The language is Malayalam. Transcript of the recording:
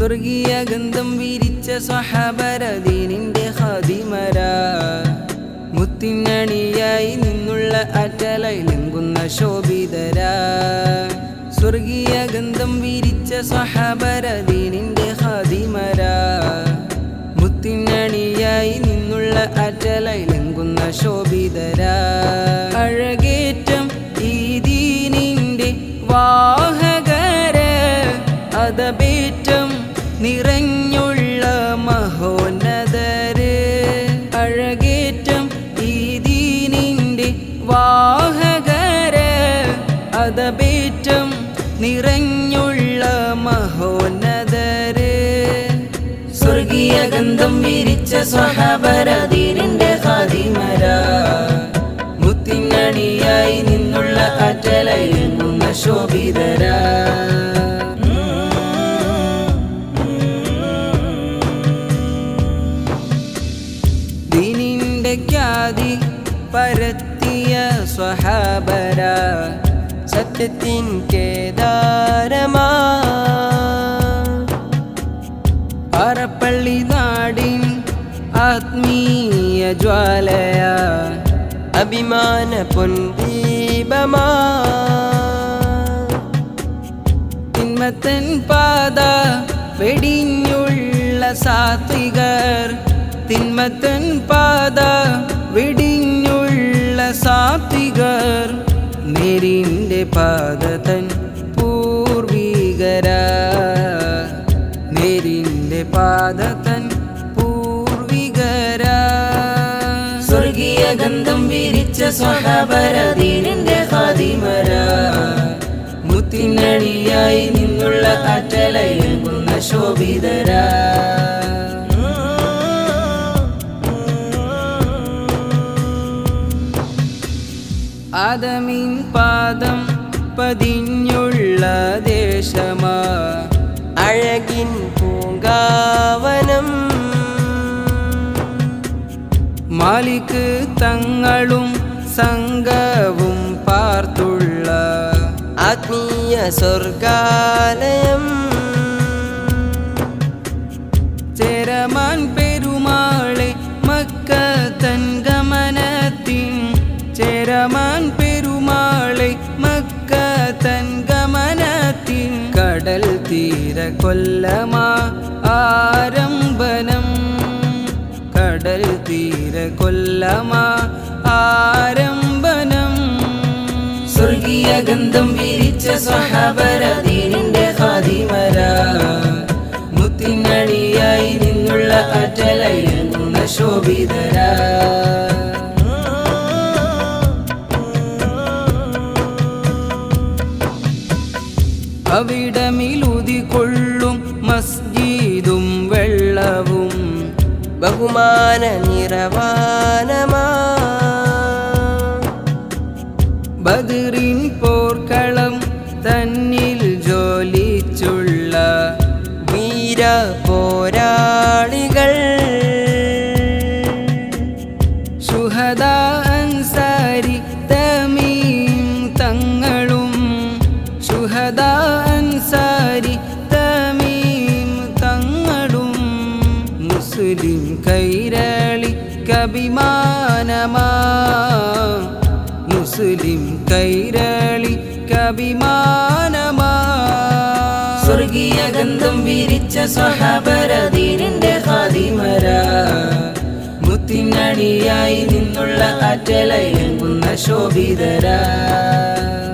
സ്വർഗീയ ഗന്ധം വിരിച്ച സ്വഹാബരദീനിന്റെ ഹാദിമര മുത്തിനണിയായി നിന്നുള്ള അറ്റലയിലെങ്കുന്ന ശോഭിതര സ്വർഗീയ ഗന്ധം വിരിച്ച സ്വഹാബരദീനിന്റെ ഹാദിമര മുത്തിനണിയായി നിന്നുള്ള അറ്റലയിലെങ്കുന്ന ശോഭിതര അഴകേറ്റം ഈ ദീനിന്റെ വാഹകര് അതപേറ്റം നിറഞ്ഞുള്ള മഹോന്നതര് അഴകേറ്റം ഈ ദീനിന്റെ വാഹകര് അതപേറ്റം നിറഞ്ഞുള്ള മഹോന്നതര് സ്വർഗീയ ഗന്ധം വിരിച്ച സ്വഹാബരദീനിന്റെ ഹാദിമര മുത്തിനണിയായി നിന്നുള്ള അറ്റലയെങ്ങുന്ന ശോഭിതര ദീനിന്റെ ഖ്യാതി പരത്തിയ സ്വഹാബര സത്യത്തിൻ കേദാരമാ പാറപ്പള്ളി നാടിൻ ആത്മീയ ജ്വാലയ അഭിമാന പൊൻദീപമാ തിന്മത്തൻ പാത വെടിഞ്ഞുള്ള സാത്വികർ തിന്മത്തൻ പാത വെടിഞ്ഞുള്ള സാത്വികർ നേരിൻ്റെ പാത തൻ പൂർവികര നേരിൻ്റെ പാത തൻ പൂർവികര സ്വർഗീയ ഗന്ധം വിരിച്ച സ്വഹാബരദീനിന്റെ ഹാദിമര മുത്തിനടിയായി നിന്നുള്ള അറ്റലയെങ്കുന്ന ശോഭിതര ആദമിൻ പാദം പതിഞ്ഞുള്ള ദേശമാ അഴകിൻ പൂങ്കാവനം മാലിക് തങ്ങളും സംഘവും പാർത്തുള്ള ആത്മീയ സ്വർഗാലയം ചേരമാൻ പെരുമാളെ മക്കത്തൻ ഗമനത്തിൻ ചേരമാൻ പെരുമാളെ മക്കത്തൻ ഗമനത്തിൻ കടൽ തീര കൊല്ലമാ ആരംഭനം കടൽ തീര കൊല്ലമാ ആരംഭനം സ്വർഗീയ ഗന്ധം വിരിച്ച സ്വഹാബരദീനിന്റെ ഹാദിമര മുത്തിനടിയായി നിന്നുള്ള അറ്റലയെങ്ങുന്ന ശോഭിതര അവിടമിലുതികൊള്ളും മസ്ജിദും വെള്ളവും ബഹുമാന നിറവാനമാ ബദറിൻ പോർക്കളം തന്നിൽ ജോലിച്ചുള്ള വീര പോരാളികൾ ശുഹദ അൻസാരി തമീം തങ്ങളും ശുഹദ അൻസാരി തമീം തങ്ങളും മുസ്ലിം കൈരളി കഭിമാനമാ മുസ്ലിം കൈരളി കഭിമാനമാ സ്വർഗീയ ഗന്ധം വിരിച്ച സ്വഹാബരദീനിന്റെ ഹാദിമര മുത്തിനടിയായി നിന്നുള്ള അറ്റലയെങ്കുന്ന ശോഭിതര